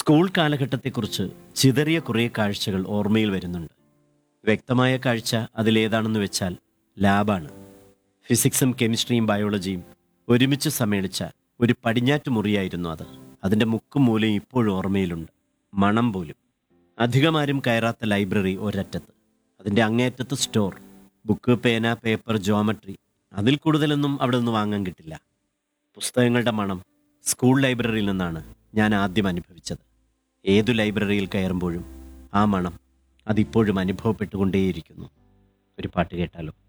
school കാലഘട്ടത്തെക്കുറിച്ച് ചിതറിയ കുറേ കാഴ്ചകൾ ഓർമ്മയിൽ വരുന്നുണ്ട് വ്യക്തമായ കാഴ്ച അതിലേതാണെന്ന് വെച്ചാൽ ലാബാണ് ഫിസിക്സും കെമിസ്ട്രിയും ബയോളജിയും ഒരുമിച്ച് സമ്മേളിച്ച ഒരു പടിഞ്ഞാറ്റ് മുറിയായിരുന്നു അത് അതിൻ്റെ മുക്കും മൂലയും ഇപ്പോഴും ഓർമ്മയിലുണ്ട് മണം പോലും അധികമാരും കയറാത്ത ലൈബ്രറി ഒരറ്റത്ത് അതിൻ്റെ അങ്ങേയറ്റത്ത് സ്റ്റോർ ബുക്ക് പേന പേപ്പർ ജോമട്രി അതിൽ കൂടുതലൊന്നും അവിടെ നിന്ന് വാങ്ങാൻ കിട്ടില്ല പുസ്തകങ്ങളുടെ മണം സ്കൂൾ ലൈബ്രറിയിൽ നിന്നാണ് ഞാൻ ആദ്യം അനുഭവിച്ചത് ഏതു ലൈബ്രറിയിൽ കയറുമ്പോഴും ആ മണം അതിപ്പോഴും അനുഭവപ്പെട്ടുകൊണ്ടേയിരിക്കുന്നു ഒരു പാട്ട് കേട്ടാലോ